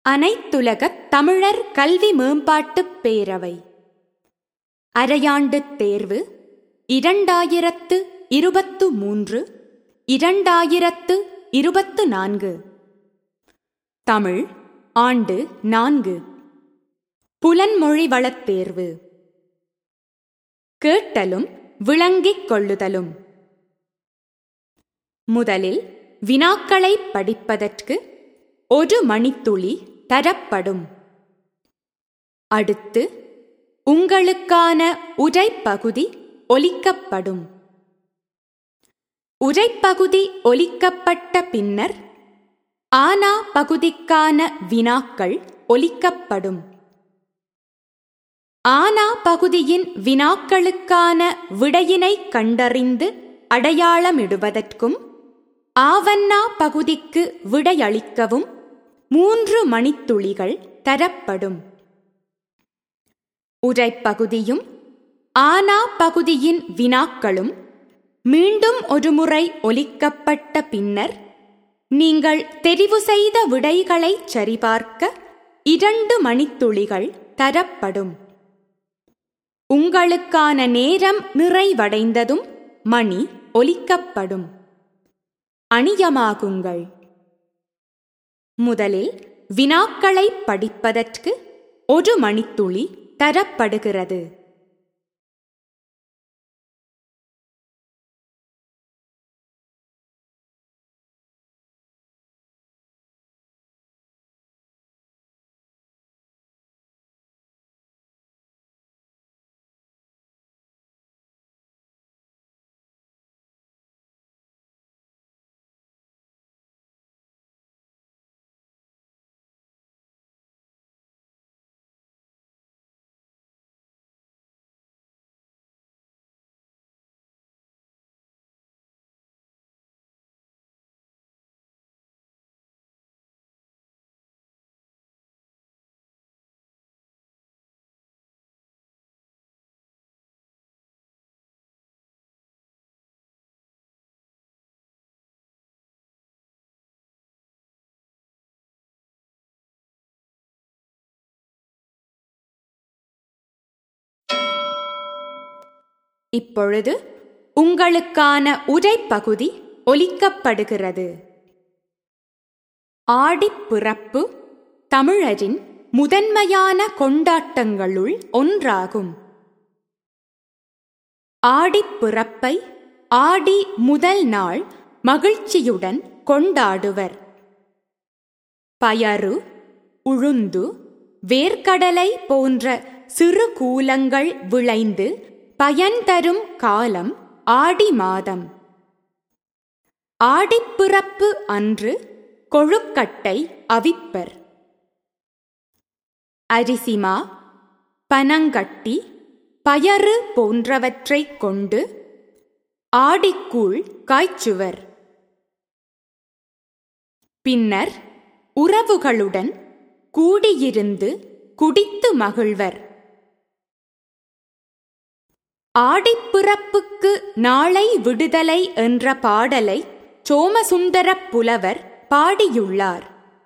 அனைத்துலகத் தமிழர் கல்வி மேம்பாட்டுப் பேரவை அரையாண்டுத் தேர்வு இரண்டாயிரத்து இருபத்து மூன்று இரண்டாயிரத்து இருபத்து நான்கு தமிழ் ஆண்டு நான்கு புலன்மொழி வளத் தேர்வு கேட்டலும் விளங்கிக் கொள்ளுதலும் முதலில் வினாக்களைப் படிப்பதற்கு ஒரு மணித்துளி தரப்படும் அடுத்து உங்களுக்கான உரைப்பகுதி ஒலிக்கப்படும் உரைப்பகுதி ஒலிக்கப்பட்ட பின்னர் ஆனா பகுதிக்கான வினாக்கள் ஒலிக்கப்படும் ஆனா பகுதியின் வினாக்களுக்கான விடையினை கண்டறிந்து அடையாளமிடுவதற்கும் ஆவண்ணா பகுதிக்கு விடையளிக்கவும் மூன்று மணித்துளிகள் தரப்படும் உரைப்பகுதியும் ஆனா பகுதியின் வினாக்களும் மீண்டும் ஒருமுறை ஒலிக்கப்பட்ட பின்னர் நீங்கள் தெரிவு செய்த விடைகளை சரிபார்க்க இரண்டு மணித்துளிகள் தரப்படும் உங்களுக்கான நேரம் நிறைவடைந்ததும் மணி ஒலிக்கப்படும் அணியமாகுங்கள் முதலில் வினாக்களை படிப்பதற்கு ஒரு மணித்துளி தரப்படுகிறது இப்பொழுது உங்களுக்கான உரைப்பகுதி ஒலிக்கப்படுகிறது ஆடிப்பிறப்பு தமிழரின் முதன்மையான கொண்டாட்டங்களுள் ஒன்றாகும் ஆடிப்பிறப்பை ஆடி முதல் நாள் மகிழ்ச்சியுடன் கொண்டாடுவர் பயறு உளுந்து வேர்க்கடலை போன்ற சிறு கூலங்கள் விளைந்து பயன் தரும் காலம் ஆடி மாதம் ஆடிப்பிறப்பு அன்று கொழுக்கட்டை அவிப்பர் அரிசிமா பனங்கட்டி பயறு போன்றவற்றைக் கொண்டு ஆடிக்கூழ் காய்ச்சுவர் பின்னர் உறவுகளுடன் கூடியிருந்து குடித்து மகிழ்வர் ஆடிப்பிறப்புக்கு நாளை விடுதலை என்ற பாடலை சோமசுந்தரப் புலவர் பாடியுள்ளார்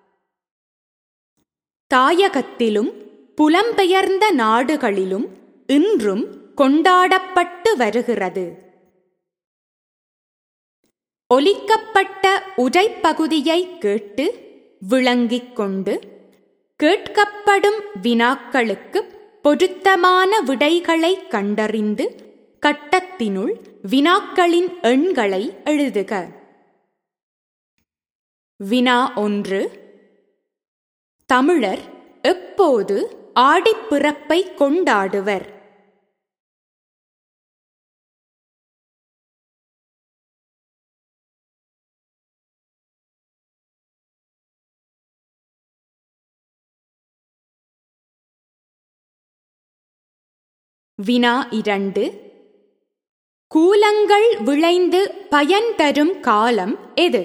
தாயகத்திலும் புலம்பெயர்ந்த நாடுகளிலும் இன்றும் கொண்டாடப்பட்டு வருகிறது ஒலிக்கப்பட்ட உரைப்பகுதியை கேட்டு விளங்கிக் கொண்டு கேட்கப்படும் வினாக்களுக்கு பொருத்தமான விடைகளை கண்டறிந்து கட்டத்தினுள் வினாக்களின் எண்களை எழுதுக வினா ஒன்று தமிழர் எப்போது ஆடிப்பிறப்பை கொண்டாடுவர் வினா இரண்டு கூலங்கள் விளைந்து பயன் தரும் காலம் எது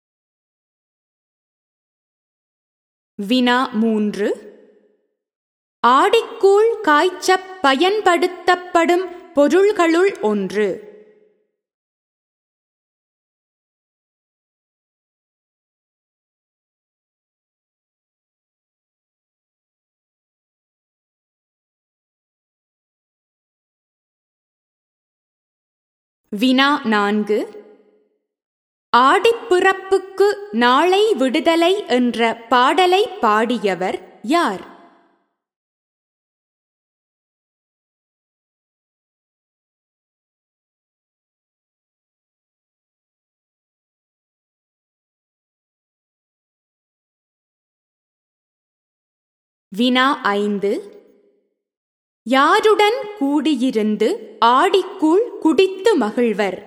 வினா மூன்று ஆடிக்கூழ் காய்ச்சப் பயன்படுத்தப்படும் பொருள்களுள் ஒன்று வினா நான்கு ஆடிப்பிறப்புக்கு நாளை விடுதலை என்ற பாடலை பாடியவர் யார் வினா ஐந்து யாருடன் கூடியிருந்து ஆடிக்கூழ் குடித்து மகிழ்வர்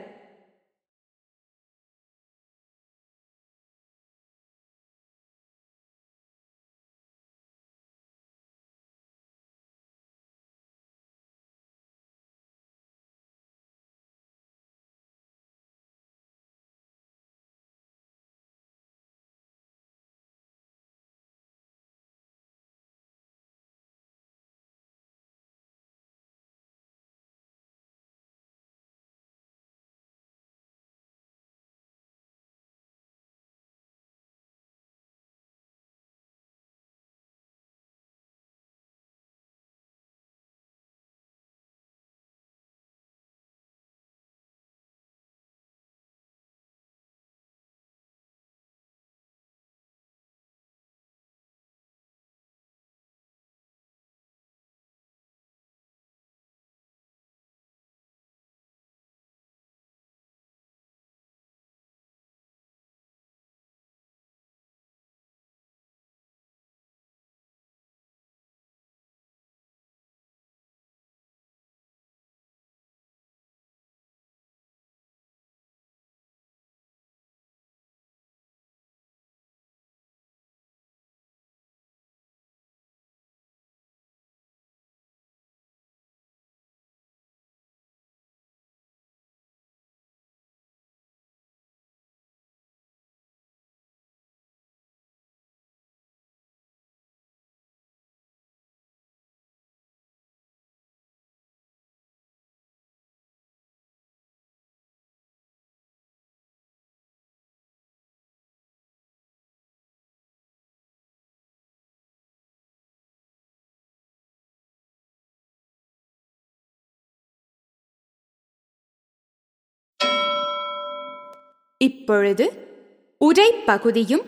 இப்பொழுது உரை பகுதியும்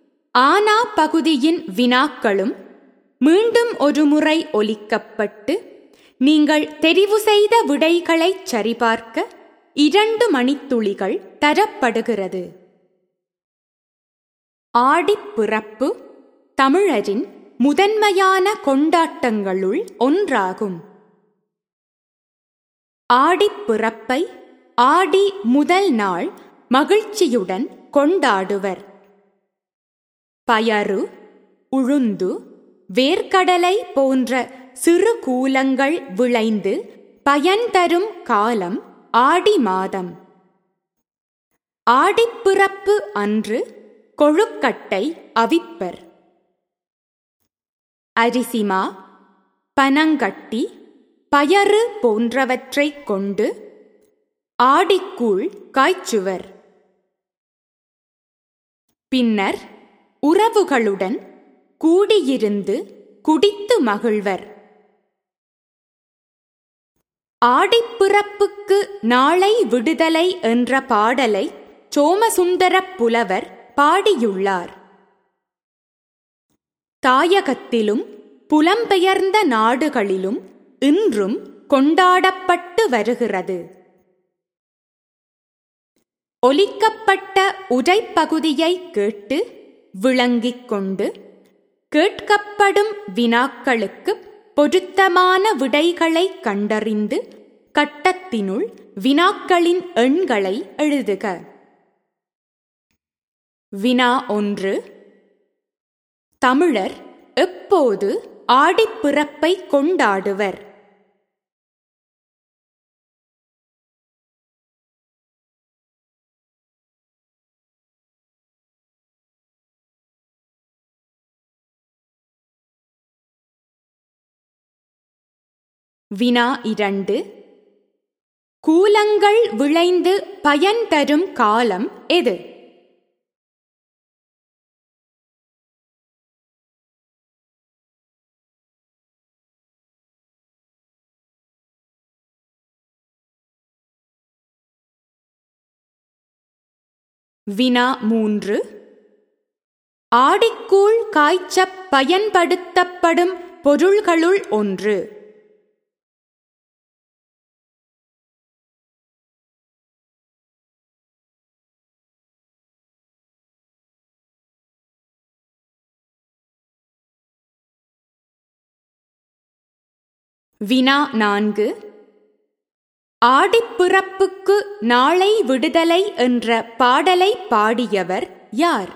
ஆனா பகுதியின் வினாக்களும் மீண்டும் ஒருமுறை ஒலிக்கப்பட்டு நீங்கள் தெரிவு செய்த விடைகளை சரிபார்க்க இரண்டு மணித்துளிகள் தரப்படுகிறது ஆடிப்பிறப்பு தமிழரின் முதன்மையான கொண்டாட்டங்களுள் ஒன்றாகும் ஆடிப்பிறப்பை ஆடி முதல் நாள் மகிழ்ச்சியுடன் கொண்டாடுவர் பயறு உளுந்து வேர்க்கடலை போன்ற சிறு கூலங்கள் விளைந்து பயன் தரும் காலம் ஆடி மாதம் ஆடிப்பிறப்பு அன்று கொழுக்கட்டை அவிப்பர் அரிசிமா பனங்கட்டி பயறு போன்றவற்றைக் கொண்டு ஆடிக்கூழ் காய்ச்சுவர் பின்னர் உறவுகளுடன் கூடியிருந்து குடித்து மகிழ்வர் ஆடிப்பிறப்புக்கு நாளை விடுதலை என்ற பாடலை சோமசுந்தரப் புலவர் பாடியுள்ளார் தாயகத்திலும் புலம்பெயர்ந்த நாடுகளிலும் இன்றும் கொண்டாடப்பட்டு வருகிறது ஒலிக்கப்பட்ட உரைப்பகுதியை கேட்டு விளங்கிக் கொண்டு கேட்கப்படும் வினாக்களுக்கு பொருத்தமான விடைகளை கண்டறிந்து கட்டத்தினுள் வினாக்களின் எண்களை எழுதுக வினா ஒன்று தமிழர் எப்போது ஆடிப்பிறப்பை கொண்டாடுவர் வினா இரண்டு கூலங்கள் விளைந்து பயன் தரும் காலம் எது வினா மூன்று ஆடிக்கூழ் காய்ச்சப் பயன்படுத்தப்படும் பொருள்களுள் ஒன்று வினா நான்கு ஆடிப்பிறப்புக்கு நாளை விடுதலை என்ற பாடலை பாடியவர் யார்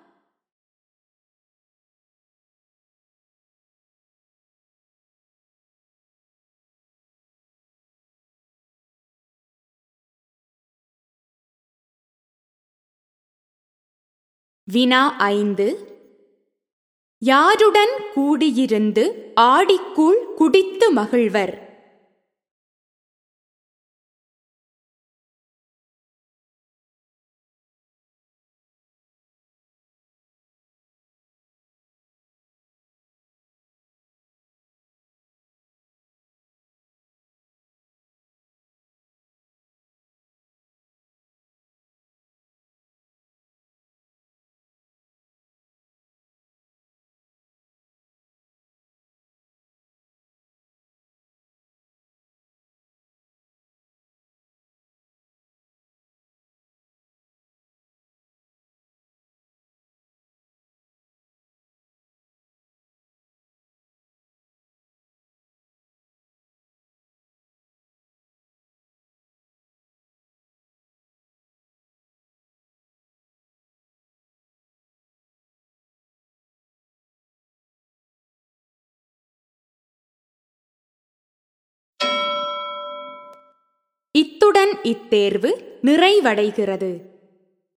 வினா ஐந்து யாருடன் கூடியிருந்து ஆடிக்கூழ் குடித்து மகிழ்வர் இத்துடன் இத்தேர்வு நிறைவடைகிறது